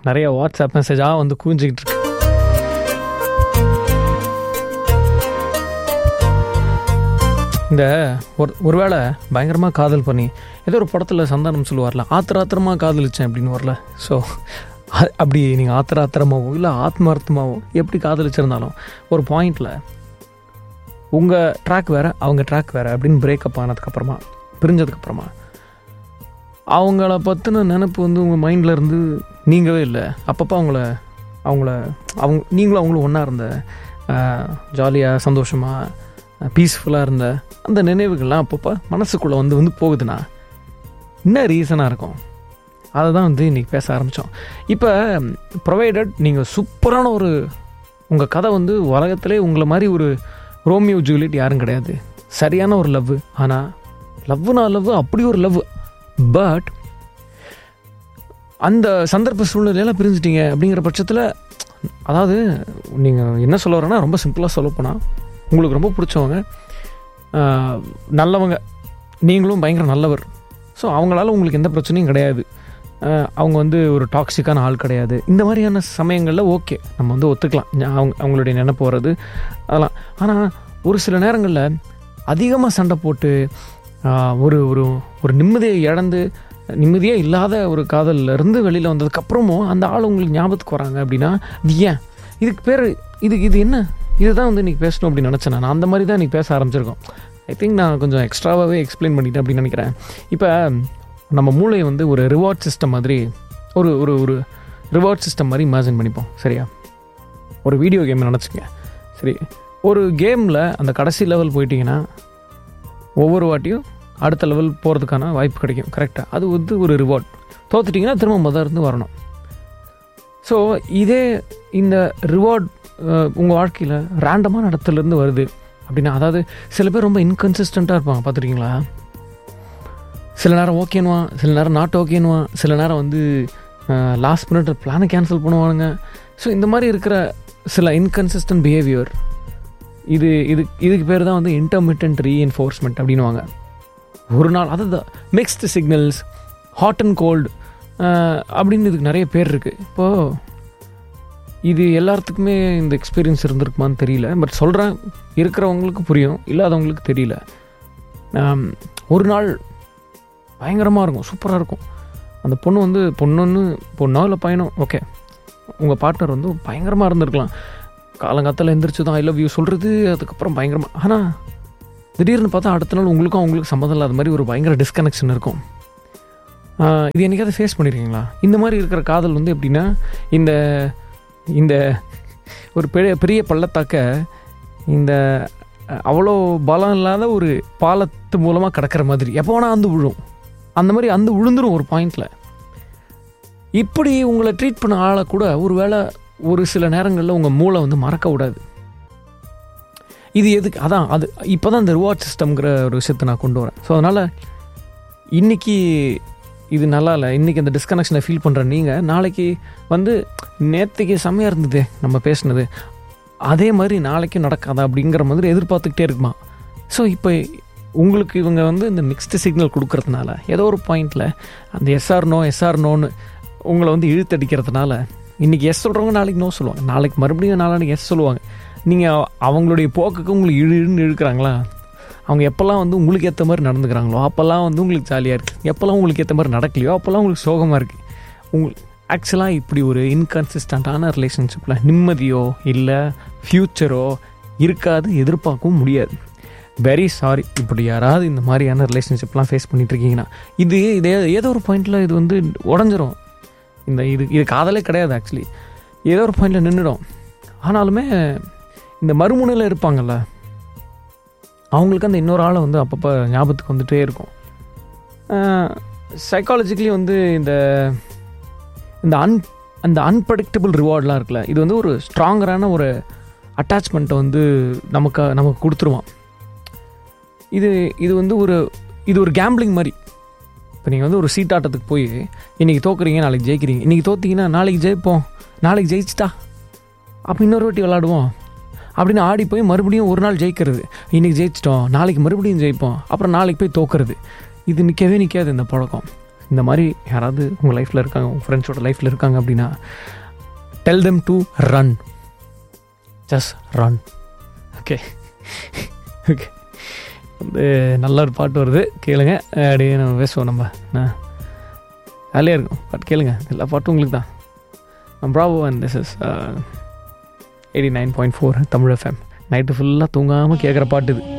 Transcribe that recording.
நிறைய வாட்ஸ்அப் மெசேஜாக வந்து கூஞ்சிக்கிட்டு இருக்கு இந்த ஒரு ஒருவேளை பயங்கரமாக காதல் பண்ணி ஏதோ ஒரு படத்தில் சந்தானம் சொல்லுவார்ல ஆத்திர ஆத்திரமாக காதலிச்சேன் அப்படின்னு வரல ஸோ அப்படி நீங்கள் ஆத்திர ஆத்திரமாவோ இல்லை ஆத்மார்த்தமாவோ எப்படி காதலிச்சிருந்தாலும் ஒரு பாயிண்டில் உங்கள் ட்ராக் வேறு அவங்க ட்ராக் வேறு அப்படின்னு பிரேக்கப் ஆனதுக்கப்புறமா பிரிஞ்சதுக்கப்புறமா அவங்கள பற்றின நினப்பு வந்து உங்கள் மைண்டில் இருந்து நீங்கவே இல்லை அப்பப்போ அவங்கள அவங்கள அவங்க நீங்களும் அவங்களும் ஒன்றா இருந்த ஜாலியாக சந்தோஷமாக பீஸ்ஃபுல்லாக இருந்த அந்த நினைவுகள்லாம் அப்பப்போ மனசுக்குள்ளே வந்து வந்து போகுதுன்னா என்ன ரீசனாக இருக்கும் அதை தான் வந்து இன்றைக்கி பேச ஆரம்பித்தோம் இப்போ ப்ரொவைடட் நீங்கள் சூப்பரான ஒரு உங்கள் கதை வந்து உலகத்திலே உங்களை மாதிரி ஒரு ரோமியோ ஜூலியட் யாரும் கிடையாது சரியான ஒரு லவ் ஆனால் லவ்னா லவ் அப்படி ஒரு லவ் பட் அந்த சந்தர்ப்ப சூழ்நிலையெல்லாம் பிரிஞ்சிட்டீங்க அப்படிங்கிற பட்சத்தில் அதாவது நீங்கள் என்ன சொல்ல வரேன்னா ரொம்ப சிம்பிளாக சொல்லப்போனால் உங்களுக்கு ரொம்ப பிடிச்சவங்க ஆஹ், நல்லவங்க நீங்களும் பயங்கர நல்லவர் ஸோ அவங்களால உங்களுக்கு எந்த பிரச்சனையும் கிடையாது ஆஹ், அவங்க வந்து ஒரு டாக்ஸிக்கான ஆள் கிடையாது இந்த மாதிரியான சமயங்களில் ஓகே நம்ம வந்து ஒத்துக்கலாம் ஞா- அவங்க அவங்களுடைய நினைப்பு வர்றது அதெல்லாம் ஆனால் ஒரு சில நேரங்களில் அதிகமாக சண்டை போட்டு ஆஹ், ஒரு ஒரு ஒரு நிம்மதியை இழந்து நிம்மதியே இல்லாத ஒரு காதல்ல இருந்து வெளியில் வந்ததுக்கப்புறமும் அந்த ஆள் உங்களுக்கு ஞாபகத்துக்கு வராங்க அப்படின்னா இது ஏன் இதுக்கு பேர் இது இது என்ன இதுதான் வந்து இன்றைக்கி பேசணும் அப்படின்னு நினச்சேன் நான் அந்த மாதிரி தான் இன்றைக்கி பேச ஆரம்பிச்சிருக்கோம் ஐ திங்க் நான் கொஞ்சம் எக்ஸ்ட்ராவாகவே எக்ஸ்பிளைன் பண்ணிட்டேன் அப்படின்னு நினைக்கிறேன் இப்போ நம்ம மூளையை வந்து ஒரு ரிவார்ட் சிஸ்டம் மாதிரி ஒரு ஒரு ஒரு ரிவார்ட் சிஸ்டம் மாதிரி இமேஜின் பண்ணிப்போம் சரியா ஒரு வீடியோ கேம் நினச்சிங்க சரி ஒரு கேமில் அந்த கடைசி லெவல் போயிட்டீங்கன்னா ஒவ்வொரு வாட்டியும் அடுத்த லெவல் போகிறதுக்கான வாய்ப்பு கிடைக்கும் கரெக்டாக அது வந்து ஒரு ரிவார்ட் தோத்துட்டிங்கன்னா திரும்ப முதல்ல இருந்து வரணும் ஸோ இதே இந்த ரிவார்ட் உங்கள் வாழ்க்கையில் ரேண்டமான இடத்துலேருந்து வருது அப்படின்னா அதாவது சில பேர் ரொம்ப இன்கன்சிஸ்டண்ட்டாக இருப்பாங்க பார்த்துருக்கீங்களா சில நேரம் ஓகேனுவான் சில நேரம் நாட் ஓகேனுவான் சில நேரம் வந்து லாஸ்ட் மினிட் பிளானை கேன்சல் பண்ணுவானுங்க ஸோ இந்த மாதிரி இருக்கிற சில இன்கன்சிஸ்டன்ட் பிஹேவியர் இது இது இதுக்கு பேர் தான் வந்து இன்டர்மிட்டன்ட் ரீஎன்ஃபோர்ஸ்மெண்ட் அப்படின்னுவாங்க ஒரு நாள் அதுதான் mixed signals hot and cold அப்படின்னு இதுக்கு நிறைய பேர் இருக்குது இப்போது இது எல்லாத்துக்குமே இந்த எக்ஸ்பீரியன்ஸ் இருந்திருக்குமான்னு தெரியல பட் சொல்கிறேன் இருக்கிறவங்களுக்கு புரியும் இல்லாதவங்களுக்கு தெரியல ஆம், ஒரு நாள் பயங்கரமாக இருக்கும் சூப்பராக இருக்கும் அந்த பொண்ணு வந்து பொண்ணுன்னு பொண்ணோ இல்லை பையனோ ஓகே உங்கள் பார்ட்னர் வந்து பயங்கரமாக இருந்திருக்கலாம் காலங்காத்தால் எந்திரிச்சு தான் ஐ லவ் யூ சொல்கிறது அதுக்கப்புறம் பயங்கரமாக ஆனால் திடீர்னு பார்த்தா அடுத்த நாள் உங்களுக்கும் அவங்களுக்கும் சம்மந்தம் இல்லாத மாதிரி ஒரு பயங்கர டிஸ்கனெக்ஷன் இருக்கும் ஆஹ் இது என்னைக்காவது ஃபேஸ் பண்ணியிருக்கீங்களா இந்த மாதிரி இருக்கிற காதல் வந்து எப்படின்னா இந்த இந்த ஒரு பெரிய பெரிய பள்ளத்தாக்க இந்த அஹ், அவ்வளோ பலம் இல்லாத ஒரு பாலத்து மூலமாக கிடக்கிற மாதிரி எப்போ வேணால் அந்து விழும் அந்த மாதிரி அந்து விழுந்துரும் ஒரு பாயிண்டில் இப்படி உங்களை ட்ரீட் பண்ண ஆளை கூட ஒருவேளை ஒரு சில நேரங்களில் உங்கள் மூளை வந்து மறக்க விடாது இது எதுக்கு அதான் அது இப்போ தான் இந்த ரிவார்ட் சிஸ்டம்ங்கிற ஒரு விஷயத்தை நான் கொண்டு வரேன் ஸோ அதனால் இன்னைக்கு இது நல்லா இல்லை இன்றைக்கி அந்த டிஸ்கனெக்ஷனை ஃபீல் பண்ணுற நீங்கள் நாளைக்கு வந்து நேற்றுக்கு செம்மையாக இருந்தது நம்ம பேசுனது அதே மாதிரி நாளைக்கும் நடக்காதா அப்படிங்கிற மாதிரி எதிர்பார்த்துக்கிட்டே இருக்குமா ஸோ இப்போ உங்களுக்கு இவங்க வந்து இந்த மிக்ஸ்டு சிக்னல் கொடுக்கறதுனால ஏதோ ஒரு பாயிண்டில் அந்த எஸ்ஆர் நோ எஸ்ஆர் நோன்னு உங்களை வந்து இழுத்தடிக்கிறதுனால இன்றைக்கி எஸ் சொல்கிறவங்க நாளைக்கு நோ சொல்லுவாங்க நாளைக்கு மறுபடியும் நாளைக்கு எஸ் சொல்லுவாங்க நீங்கள் அவங்களுடைய போக்குக்கு உங்களுக்கு இழு இழுன்னு இழுக்கிறாங்களா அவங்க எப்போல்லாம் வந்து உங்களுக்கு ஏற்ற மாதிரி நடந்துக்கிறாங்களோ அப்போல்லாம் வந்து உங்களுக்கு ஜாலியாக இருக்குது எப்போல்லாம் உங்களுக்கு ஏற்ற மாதிரி நடக்கலையோ அப்போல்லாம் உங்களுக்கு சோகமாக இருக்குது உங்களுக்கு ஆக்சுவலாக இப்படி ஒரு இன்கன்சிஸ்டண்ட்டான ரிலேஷன்ஷிப்பில் நிம்மதியோ இல்லை ஃப்யூச்சரோ இருக்காது எதிர்பார்க்கவும் முடியாது வெரி சாரி இப்படி யாராவது இந்த மாதிரியான ரிலேஷன்ஷிப்லாம் ஃபேஸ் பண்ணிட்டு இருக்கீங்கன்னா இது இதே ஏதோ ஒரு பாயிண்டில் இது வந்து உடஞ்சிரும் இந்த இது இது காதலே கிடையாது ஆக்சுவலி ஏதோ ஒரு பாயிண்டில் நின்றுடும் ஆனாலுமே இந்த மறுமுனையில் இருப்பாங்கல்ல அவங்களுக்கு அந்த இன்னொரு ஆளை வந்து அப்பப்போ ஞாபகத்துக்கு வந்துட்டே இருக்கும் சைக்காலஜிக்கலி வந்து இந்த இந்த அன் அந்த அன்பிரடிக்டபிள் ரிவார்ட்லாம் இருக்குல்ல இது வந்து ஒரு ஸ்ட்ராங்கரான ஒரு அட்டாச்மெண்ட்டை வந்து நமக்கு நமக்கு கொடுத்துருவான் இது இது வந்து ஒரு இது ஒரு கேம்பிளிங் மாதிரி இப்போ நீங்கள் வந்து ஒரு சீட்டாட்டத்துக்கு போய் இன்றைக்கி தோக்குறீங்க நாளைக்கு ஜெயிக்கிறீங்க இன்றைக்கி தோத்தீங்கன்னா நாளைக்கு ஜெயிப்போம் நாளைக்கு ஜெயிச்சிட்டா அப்போ இன்னொரு வாட்டி விளாடுவோம் அப்படின்னு ஆடி போய் மறுபடியும் ஒரு நாள் ஜெயிக்கிறது இன்றைக்கி ஜெயிச்சிட்டோம் நாளைக்கு மறுபடியும் ஜெயிப்போம் அப்புறம் நாளைக்கு போய் தோக்குறது இது நிற்கவே நிற்காது இந்த பழக்கம் இந்த மாதிரி யாராவது உங்கள் லைஃப்பில் இருக்காங்க உங்கள் ஃப்ரெண்ட்ஸோட லைஃப்பில் இருக்காங்க அப்படின்னா tell them to run just run okay okay வந்து நல்ல ஒரு பாட்டு வருது கேளுங்க அப்படியே நம்ம பேசுவோம் நம்ம என்ன வேலையாக இருக்கும் பாட்டு கேளுங்க எல்லா பாட்டும் உங்களுக்கு தான் bravo and this is eighty nine point four Tamil FM night ஃபுல்லாக தூங்காமல் கேட்குற பாட்டு இது